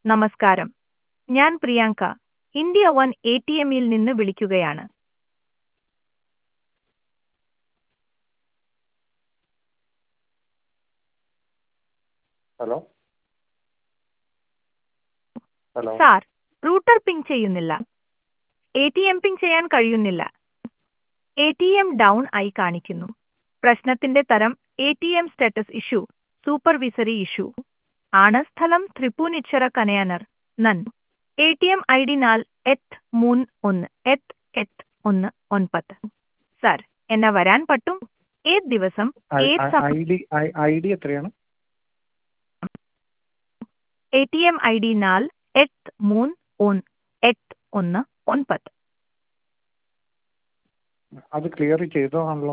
നമസ്കാരം ഞാൻ Priyanka India one A T എമ്മിൽ നിന്ന് വിളിക്കുകയാണ് hello hello sir router ping ചെയ്യുന്നില്ല എ ടി എം പിങ് ചെയ്യാൻ കഴിയുന്നില്ല എ ടി എം ഡൗൺ ആയി കാണിക്കുന്നു പ്രശ്നത്തിന്റെ തരം A T M status issue supervisory issue ആണ് സ്ഥലം ത്രിപുനിച്ചറ കനയാനർ നൻ A T M I D നാൽ എട്ട് മൂന്ന് ഒന്ന് എട്ട് എട്ട് ഒന്ന് ഒൻപത് സാർ എന്നെ വരാൻ പറ്റും ഏത് ദിവസം ഏത് സമയം ഐ ഡി ഐ ഡി എത്രയാണ് A T M I D നാൽ എട്ട് മൂന്ന് ഒന്ന് എട്ട് ഒന്ന് ഒൻപത് അത് ക്ലിയർ ചെയ്തതാണല്ലോ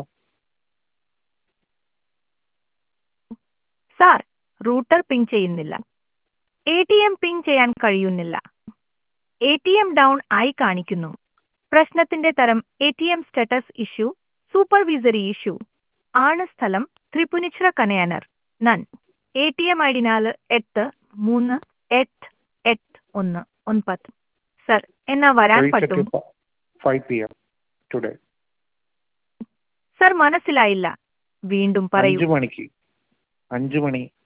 സാർ റൂട്ടർ പിങ് ചെയ്യുന്നില്ല എ ടി എം പിങ് ചെയ്യാൻ കഴിയുന്നില്ല എ ടി എം ഡൗൺ ആയി കാണിക്കുന്നു പ്രശ്നത്തിന്റെ തരം A T M status issue supervisory issue ആണ് സ്ഥലം ത്രിപുനിച്ചിറ കനയാനർ നൻ A T M I D നാല് എട്ട് മൂന്ന് എട്ട് എട്ട് ഒന്ന് ഒൻപത് സർ എന്നാ വരാൻ പറ്റും five P M today sir മനസ്സിലായില്ല വീണ്ടും പറയൂ അഞ്ച് മണിക്ക് അഞ്ച് മണി